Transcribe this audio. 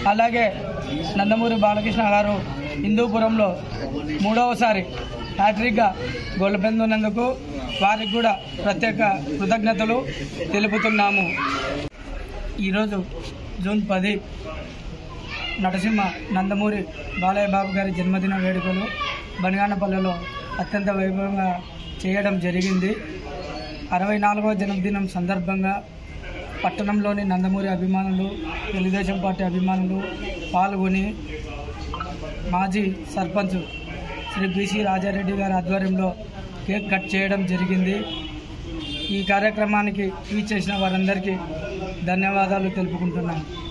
అలాగే నందమూరి బాలకృష్ణ గారు హిందూపురంలో మూడవసారి హ్యాట్రిక్గా గోల్డ్ పొందినందుకు వారికి కూడా ప్రత్యేక కృతజ్ఞతలు తెలుపుతున్నాము ఈరోజు జూన్ పది నరసింహ నందమూరి బాలయ్య బాబు గారి జన్మదిన వేడుకలు బనిగానపల్లెలో అత్యంత వైభవంగా చేయడం జరిగింది అరవై నాలుగవ జన్మదినం సందర్భంగా పట్టణంలోని నందమూరి అభిమానులు తెలుగుదేశం పార్టీ అభిమానులు పాల్గొని మాజీ సర్పంచ్ శ్రీ బీసీ రాజారెడ్డి గారి ఆధ్వర్యంలో కేక్ కట్ చేయడం జరిగింది ఈ కార్యక్రమానికి ట్వీట్ చేసిన వారందరికీ ధన్యవాదాలు తెలుపుకుంటున్నాను